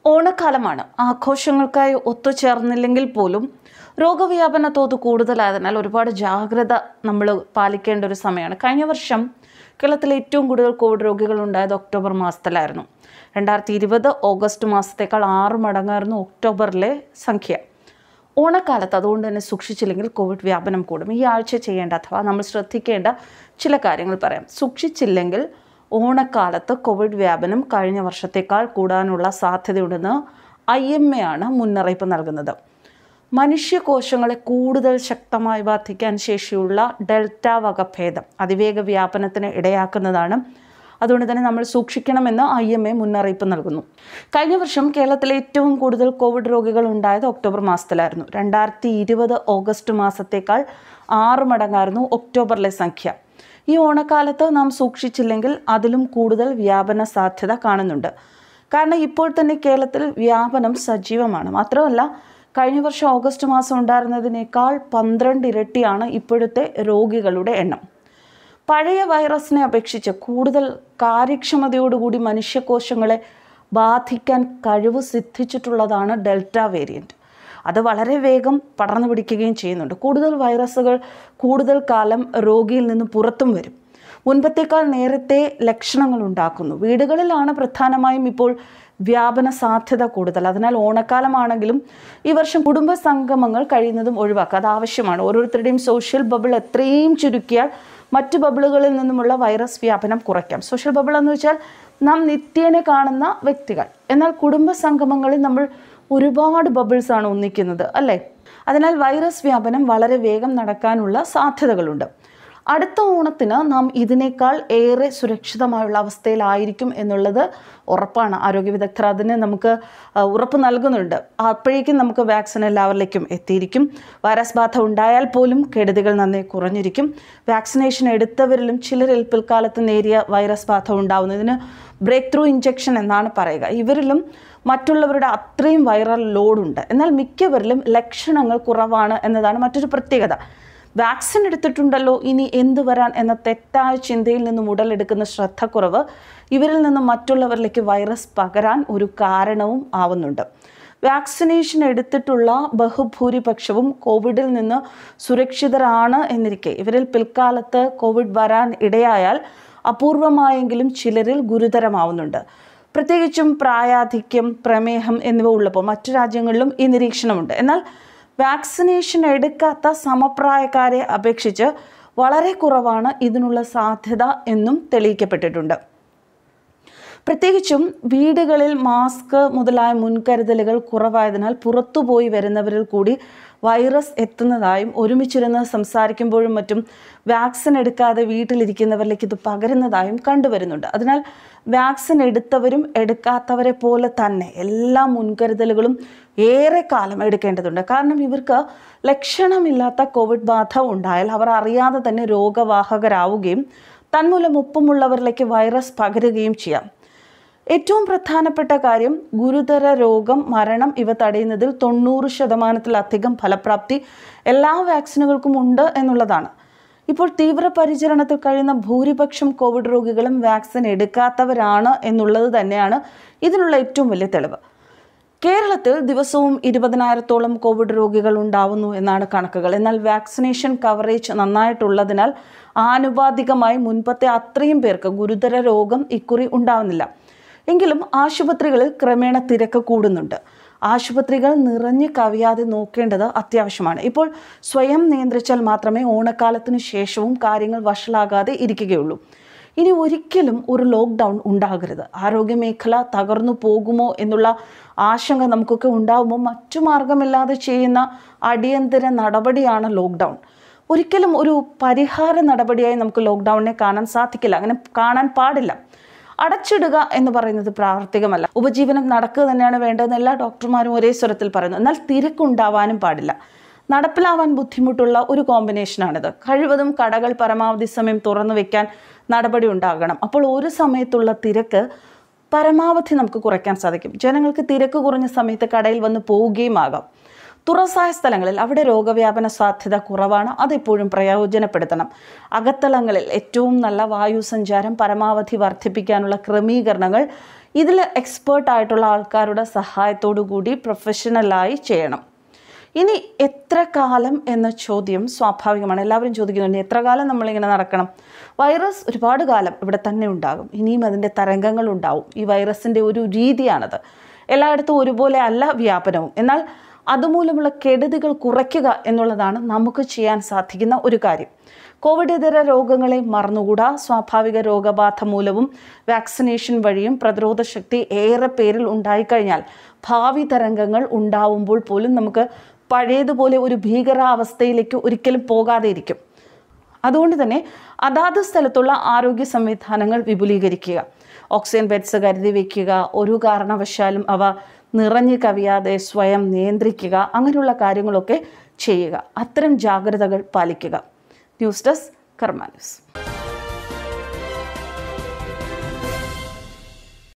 ഓണക്കാലമാണ് ആഘോഷങ്ങൾക്കായി ഒത്തുചേർന്നില്ലെങ്കിൽ പോലും രോഗവ്യാപന തോത് കൂടുതലായതിനാൽ ഒരുപാട് ജാഗ്രത നമ്മൾ പാലിക്കേണ്ട ഒരു സമയമാണ് കഴിഞ്ഞ വർഷം കേരളത്തിൽ ഏറ്റവും കൂടുതൽ കോവിഡ് രോഗികൾ ഉണ്ടായത് ഒക്ടോബർ മാസത്തിലായിരുന്നു രണ്ടായിരത്തി ഇരുപത് ഓഗസ്റ്റ് മാസത്തേക്കാൾ ആറ് മടങ്ങായിരുന്നു ഒക്ടോബറിലെ സംഖ്യ ഓണക്കാലത്ത് അതുകൊണ്ട് തന്നെ സൂക്ഷിച്ചില്ലെങ്കിൽ കോവിഡ് വ്യാപനം കൂടും ഈ ആഴ്ച ചെയ്യേണ്ട അഥവാ നമ്മൾ ശ്രദ്ധിക്കേണ്ട ചില കാര്യങ്ങൾ പറയാം സൂക്ഷിച്ചില്ലെങ്കിൽ ഓണക്കാലത്ത് കോവിഡ് വ്യാപനം കഴിഞ്ഞ വർഷത്തേക്കാൾ കൂടാനുള്ള സാധ്യതയുണ്ടെന്ന് ഐ എം എ ആണ് മുന്നറിയിപ്പ് നൽകുന്നത് മനുഷ്യകോശങ്ങളെ കൂടുതൽ ശക്തമായി ബാധിക്കാൻ ശേഷിയുള്ള ഡെൽറ്റ വകഭേദം അതിവേഗ വ്യാപനത്തിന് ഇടയാക്കുന്നതാണ് അതുകൊണ്ട് തന്നെ നമ്മൾ സൂക്ഷിക്കണമെന്ന് ഐ എം എ മുന്നറിയിപ്പ് നൽകുന്നു കഴിഞ്ഞ വർഷം കേരളത്തിലെ ഏറ്റവും കൂടുതൽ കോവിഡ് രോഗികൾ ഉണ്ടായത് ഒക്ടോബർ മാസത്തിലായിരുന്നു രണ്ടായിരത്തി ഇരുപത് ഓഗസ്റ്റ് മാസത്തേക്കാൾ ആറ് മടങ്ങായിരുന്നു ഒക്ടോബറിലെ സംഖ്യ ഈ ഓണക്കാലത്ത് നാം സൂക്ഷിച്ചില്ലെങ്കിൽ അതിലും കൂടുതൽ വ്യാപന സാധ്യത കാണുന്നുണ്ട് കാരണം ഇപ്പോൾ തന്നെ കേരളത്തിൽ വ്യാപനം സജീവമാണ് മാത്രമല്ല കഴിഞ്ഞ വർഷം ഓഗസ്റ്റ് മാസം ഉണ്ടായിരുന്നതിനേക്കാൾ പന്ത്രണ്ട് ഇരട്ടിയാണ് ഇപ്പോഴത്തെ രോഗികളുടെ എണ്ണം പഴയ വൈറസിനെ അപേക്ഷിച്ച് കൂടുതൽ കാര്യക്ഷമതയോടുകൂടി മനുഷ്യകോശങ്ങളെ ബാധിക്കാൻ കഴിവ് സിദ്ധിച്ചിട്ടുള്ളതാണ് ഡെൽറ്റ വേരിയൻറ്റ് അത് വളരെ വേഗം പടർന്നു പിടിക്കുകയും ചെയ്യുന്നുണ്ട് കൂടുതൽ വൈറസുകൾ കൂടുതൽ കാലം രോഗിയിൽ നിന്ന് പുറത്തും വരും മുൻപത്തേക്കാൾ നേരത്തെ ലക്ഷണങ്ങൾ ഉണ്ടാക്കുന്നു വീടുകളിലാണ് പ്രധാനമായും ഇപ്പോൾ വ്യാപന സാധ്യത കൂടുതൽ അതിനാൽ ഓണക്കാലമാണെങ്കിലും ഈ വർഷം കുടുംബ സംഗമങ്ങൾ കഴിയുന്നതും ഒഴിവാക്കുക അത് ആവശ്യമാണ് ഓരോരുത്തരുടെയും സോഷ്യൽ ബബിൾ എത്രയും ചുരുക്കിയാൽ മറ്റു ബബിളുകളിൽ നിന്നുമുള്ള വൈറസ് വ്യാപനം കുറയ്ക്കാം സോഷ്യൽ ബബിൾ എന്ന് വെച്ചാൽ നാം നിത്യേന കാണുന്ന വ്യക്തികൾ എന്നാൽ കുടുംബ സംഗമങ്ങളിൽ നമ്മൾ ഒരുപാട് ബബിൾസ് ആണ് ഒന്നിക്കുന്നത് അല്ലേ അതിനാൽ വൈറസ് വ്യാപനം വളരെ വേഗം നടക്കാനുള്ള സാധ്യതകളുണ്ട് അടുത്ത ഓണത്തിന് നാം ഇതിനേക്കാൾ ഏറെ സുരക്ഷിതമായുള്ള അവസ്ഥയിലായിരിക്കും എന്നുള്ളത് ഉറപ്പാണ് ആരോഗ്യ വിദഗ്ധർ അതിന് നമുക്ക് ആ, ഉറപ്പ് നൽകുന്നുണ്ട് അപ്പോഴേക്കും നമുക്ക് വാക്സിൻ എല്ലാവരിലേക്കും എത്തിയിരിക്കും വൈറസ് ബാധ ഉണ്ടായാൽ പോലും കെടുതികൾ നന്നേ കുറഞ്ഞിരിക്കും വാക്സിനേഷൻ എടുത്തവരിലും ചിലരിൽ പിൽക്കാലത്ത് നേരിയ വൈറസ് ബാധ ഉണ്ടാവുന്നതിന് ബ്രേക്ക് ത്രൂ ഇഞ്ചക്ഷൻ എന്നാണ് പറയുക ഇവരിലും മറ്റുള്ളവരുടെ അത്രയും വൈറൽ ലോഡുണ്ട് എന്നാൽ മിക്കവരിലും ലക്ഷണങ്ങൾ കുറവാണ് എന്നതാണ് മറ്റൊരു പ്രത്യേകത വാക്സിൻ എടുത്തിട്ടുണ്ടല്ലോ ഇനി എന്ത് വരാൻ എന്ന തെറ്റായ ചിന്തയിൽ നിന്നും ഉടലെടുക്കുന്ന ശ്രദ്ധക്കുറവ് ഇവരിൽ നിന്നും മറ്റുള്ളവരിലേക്ക് വൈറസ് പകരാൻ ഒരു കാരണവും ആവുന്നുണ്ട് വാക്സിനേഷൻ എടുത്തിട്ടുള്ള ബഹുഭൂരിപക്ഷവും കോവിഡിൽ നിന്ന് സുരക്ഷിതരാണ് എന്നിരിക്കെ ഇവരിൽ പിൽക്കാലത്ത് കോവിഡ് വരാൻ ഇടയായാൽ അപൂർവമായെങ്കിലും ചിലരിൽ ഗുരുതരമാവുന്നുണ്ട് പ്രത്യേകിച്ചും പ്രായാധിക്യം പ്രമേഹം എന്നിവ ഉള്ളപ്പോൾ മറ്റു രാജ്യങ്ങളിലും ഈ നിരീക്ഷണമുണ്ട് എന്നാൽ വാക്സിനേഷൻ എടുക്കാത്ത സമപ്രായക്കാരെ അപേക്ഷിച്ച് വളരെ കുറവാണ് ഇതിനുള്ള സാധ്യത എന്നും തെളിയിക്കപ്പെട്ടിട്ടുണ്ട് പ്രത്യേകിച്ചും വീടുകളിൽ മാസ്ക് മുതലായ മുൻകരുതലുകൾ കുറവായതിനാൽ പുറത്തുപോയി വരുന്നവരിൽ കൂടി വൈറസ് എത്തുന്നതായും ഒരുമിച്ചിരുന്ന് സംസാരിക്കുമ്പോഴും മറ്റും വാക്സിൻ എടുക്കാതെ വീട്ടിലിരിക്കുന്നവരിലേക്ക് ഇത് പകരുന്നതായും കണ്ടുവരുന്നുണ്ട് അതിനാൽ വാക്സിൻ എടുത്തവരും എടുക്കാത്തവരെ പോലെ തന്നെ എല്ലാ മുൻകരുതലുകളും ഏറെ കാലം എടുക്കേണ്ടതുണ്ട് കാരണം ഇവർക്ക് ലക്ഷണമില്ലാത്ത കോവിഡ് ബാധ ഉണ്ടായാൽ അവർ അറിയാതെ തന്നെ രോഗവാഹകരാവുകയും തന്മൂലം ഒപ്പമുള്ളവരിലേക്ക് വൈറസ് പകരുകയും ചെയ്യാം ഏറ്റവും പ്രധാനപ്പെട്ട കാര്യം ഗുരുതര രോഗം മരണം ഇവ തടയുന്നതിൽ തൊണ്ണൂറ് ശതമാനത്തിലധികം ഫലപ്രാപ്തി എല്ലാ വാക്സിനുകൾക്കും ഉണ്ട് എന്നുള്ളതാണ് ഇപ്പോൾ തീവ്രപരിചരണത്തിൽ കഴിയുന്ന ഭൂരിപക്ഷം കോവിഡ് രോഗികളും വാക്സിൻ എടുക്കാത്തവരാണ് എന്നുള്ളത് തന്നെയാണ് ഇതിനുള്ള ഏറ്റവും വലിയ തെളിവ് കേരളത്തിൽ ദിവസവും ഇരുപതിനായിരത്തോളം കോവിഡ് രോഗികൾ ഉണ്ടാവുന്നു എന്നാണ് കണക്കുകൾ എന്നാൽ വാക്സിനേഷൻ കവറേജ് നന്നായിട്ടുള്ളതിനാൽ ആനുപാതികമായി മുൻപത്തെ അത്രയും പേർക്ക് ഗുരുതര രോഗം ഇക്കുറി ഉണ്ടാവുന്നില്ല എങ്കിലും ആശുപത്രികളിൽ ക്രമേണ തിരക്ക് കൂടുന്നുണ്ട് ആശുപത്രികൾ നിറഞ്ഞു കവിയാതെ നോക്കേണ്ടത് അത്യാവശ്യമാണ് ഇപ്പോൾ സ്വയം നിയന്ത്രിച്ചാൽ മാത്രമേ ഓണക്കാലത്തിന് ശേഷവും കാര്യങ്ങൾ വഷളാകാതെ ഇരിക്കുകയുള്ളൂ ഇനി ഒരിക്കലും ഒരു ലോക്ക്ഡൗൺ ഉണ്ടാകരുത് ആരോഗ്യമേഖല തകർന്നു പോകുമോ എന്നുള്ള ആശങ്ക നമുക്കൊക്കെ ഉണ്ടാകുമ്പോൾ മറ്റു മാർഗമില്ലാതെ ചെയ്യുന്ന അടിയന്തര നടപടിയാണ് ലോക്ക്ഡൗൺ ഒരിക്കലും ഒരു പരിഹാര നടപടിയായി നമുക്ക് ലോക്ക്ഡൗണിനെ കാണാൻ സാധിക്കില്ല അങ്ങനെ കാണാൻ പാടില്ല അടച്ചിടുക എന്ന് പറയുന്നത് പ്രാവർത്തികമല്ല ഉപജീവനം നടക്കുക തന്നെയാണ് വേണ്ടതെന്ന് എല്ലാ ഡോക്ടർമാരും ഒരേ സ്വരത്തിൽ പറയുന്നു എന്നാൽ തിരക്കുണ്ടാവാനും പാടില്ല നടപ്പിലാവാൻ ബുദ്ധിമുട്ടുള്ള ഒരു കോമ്പിനേഷനാണിത് കഴിവതും കടകൾ പരമാവധി സമയം തുറന്നു വെക്കാൻ നടപടി ഉണ്ടാകണം അപ്പോൾ ഒരു സമയത്തുള്ള തിരക്ക് പരമാവധി നമുക്ക് കുറയ്ക്കാൻ സാധിക്കും ജനങ്ങൾക്ക് തിരക്ക് കുറഞ്ഞ സമയത്ത് കടയിൽ വന്ന് പോവുകയും ആകാം തുറസായ സ്ഥലങ്ങളിൽ അവിടെ രോഗവ്യാപന സാധ്യത കുറവാണ് അതെപ്പോഴും പ്രയോജനപ്പെടുത്തണം അകത്തളങ്ങളിൽ ഏറ്റവും നല്ല വായു സഞ്ചാരം പരമാവധി വർദ്ധിപ്പിക്കാനുള്ള ക്രമീകരണങ്ങൾ ഇതിൽ എക്സ്പേർട്ട് ആയിട്ടുള്ള ആൾക്കാരുടെ സഹായത്തോടു കൂടി പ്രൊഫഷണലായി ചെയ്യണം ഇനി എത്ര കാലം എന്ന ചോദ്യം സ്വാഭാവികമാണ് എല്ലാവരും ചോദിക്കുന്നുണ്ട് എത്ര കാലം നമ്മളിങ്ങനെ നടക്കണം വൈറസ് ഒരുപാട് കാലം ഇവിടെ തന്നെ ഉണ്ടാകും ഇനിയും അതിൻ്റെ തരംഗങ്ങൾ ഉണ്ടാവും ഈ വൈറസിൻ്റെ ഒരു രീതിയാണത് എല്ലായിടത്തും ഒരുപോലെ അല്ല വ്യാപനവും എന്നാൽ അതുമൂലമുള്ള കെടുതികൾ കുറയ്ക്കുക എന്നുള്ളതാണ് നമുക്ക് ചെയ്യാൻ സാധിക്കുന്ന ഒരു കാര്യം കോവിഡ് ഇതര രോഗങ്ങളെ മറന്നുകൂടാ സ്വാഭാവിക രോഗബാധ മൂലവും വാക്സിനേഷൻ വഴിയും പ്രതിരോധ ശക്തി ഏറെ പേരിൽ ഉണ്ടായിക്കഴിഞ്ഞാൽ ഭാവി തരംഗങ്ങൾ ഉണ്ടാവുമ്പോൾ പോലും നമുക്ക് പഴയതുപോലെ ഒരു ഭീകരാവസ്ഥയിലേക്ക് ഒരിക്കലും പോകാതെ ഇരിക്കും അതുകൊണ്ട് തന്നെ അതാത് സ്ഥലത്തുള്ള ആരോഗ്യ സംവിധാനങ്ങൾ വിപുലീകരിക്കുക ഓക്സിജൻ ബെഡ്സ് കരുതി വയ്ക്കുക ഒരു കാരണവശാലും അവ നിറഞ്ഞു കവിയാതെ സ്വയം നിയന്ത്രിക്കുക അങ്ങനെയുള്ള കാര്യങ്ങളൊക്കെ ചെയ്യുക അത്തരം ജാഗ്രതകൾ പാലിക്കുക ന്യൂസ് ഡെസ്ക് കർമ്മ ന്യൂസ്